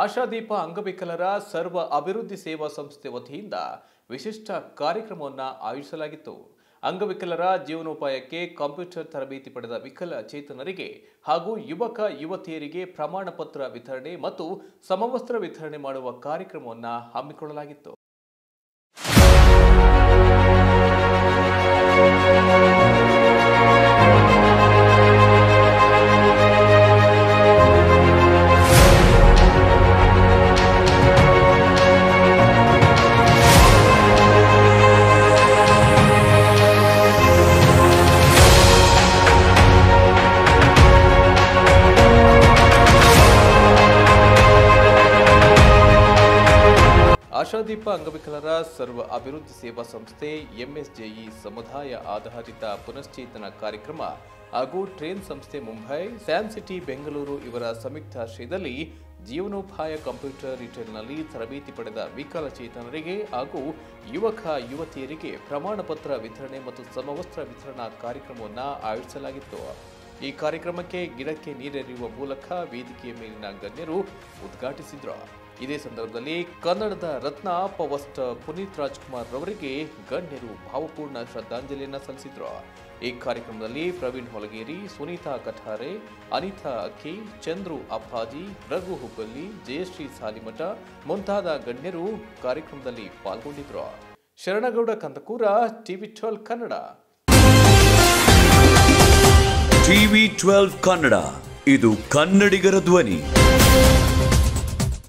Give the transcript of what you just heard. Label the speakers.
Speaker 1: ಆಶಾದೀಪ ಅಂಗವಿಕಲರ ಸರ್ವ ಅಭಿವೃದ್ಧಿ ಸೇವಾ ಸಂಸ್ಥೆ ವತಿಯಿಂದ ವಿಶಿಷ್ಟ ಕಾರ್ಯಕ್ರಮವನ್ನು ಆಯೋಜಿಸಲಾಗಿತ್ತು ಅಂಗವಿಕಲರ ಜೀವನೋಪಾಯಕ್ಕೆ ಕಂಪ್ಯೂಟರ್ ತರಬೇತಿ ಪಡೆದ ವಿಕಲಚೇತನರಿಗೆ ಹಾಗೂ ಯುವಕ ಯುವತಿಯರಿಗೆ ಪ್ರಮಾಣ ಪತ್ರ ವಿತರಣೆ ಮತ್ತು ಸಮವಸ್ತ್ರ ವಿತರಣೆ ಮಾಡುವ ಕಾರ್ಯಕ್ರಮವನ್ನು ಹಮ್ಮಿಕೊಳ್ಳಲಾಗಿತ್ತು ಆಶಾದೀಪ ಅಂಗವಿಕಲರ ಸರ್ವ ಅಭಿವೃದ್ಧಿ ಸೇವಾ ಸಂಸ್ಥೆ ಎಂಎಸ್ಜೆಇ ಸಮುದಾಯ ಆಧಾರಿತ ಪುನಶ್ಚೇತನ ಕಾರ್ಯಕ್ರಮ ಹಾಗೂ ಟ್ರೇನ್ ಸಂಸ್ಥೆ ಮುಂಬೈ ಸ್ಯಾನ್ ಸಿಟಿ ಬೆಂಗಳೂರು ಇವರ ಸಂಯುಕ್ತಾಶ್ರಯದಲ್ಲಿ ಜೀವನೋಪಾಯ ಕಂಪ್ಯೂಟರ್ ರಿಟೇಲ್ನಲ್ಲಿ ತರಬೇತಿ ಪಡೆದ ವಿಕಲಚೇತನರಿಗೆ ಹಾಗೂ ಯುವಕ ಯುವತಿಯರಿಗೆ ಪ್ರಮಾಣ ಪತ್ರ ವಿತರಣೆ ಮತ್ತು ಸಮವಸ್ತ್ರ ವಿತರಣಾ ಕಾರ್ಯಕ್ರಮವನ್ನು ಆಯೋಜಿಸಲಾಗಿತ್ತು ಈ ಕಾರ್ಯಕ್ರಮಕ್ಕೆ ಗಿಡಕ್ಕೆ ನೀರೆರೆಯುವ ಮೂಲಕ ವೇದಿಕೆಯ ಮೇಲಿನ ಗಣ್ಯರು ಉದ್ಘಾಟಿಸಿದ್ರು ಇದೇ ಸಂದರ್ಭದಲ್ಲಿ ಕನ್ನಡದ ರತ್ನ ಪವಸ್ಟ್ ಪುನೀತ್ ರಾಜ್ಕುಮಾರ್ ರವರಿಗೆ ಗಣ್ಯರು ಭಾವಪೂರ್ಣ ಶ್ರದ್ಧಾಂಜಲಿಯನ್ನು ಸಲ್ಲಿಸಿದ್ರು ಈ ಕಾರ್ಯಕ್ರಮದಲ್ಲಿ ಪ್ರವೀಣ್ ಹೊಲಗೇರಿ ಸುನೀತಾ ಕಠಾರೆ ಅನಿತಾ ಅಕ್ಕಿ ಚಂದ್ರು ಅಪ್ಪಾಜಿ ರಘು ಹುಬ್ಬಳ್ಳಿ ಜಯಶ್ರೀ ಸಾಲಿಮಠ ಮುಂತಾದ ಗಣ್ಯರು ಕಾರ್ಯಕ್ರಮದಲ್ಲಿ ಪಾಲ್ಗೊಂಡಿದ್ರು Sharanagouda Kandakur TV twelve Kannada
Speaker 2: TV twelve Kannada ಇದು ಕನ್ನಡಿಗರ ಧ್ವನಿ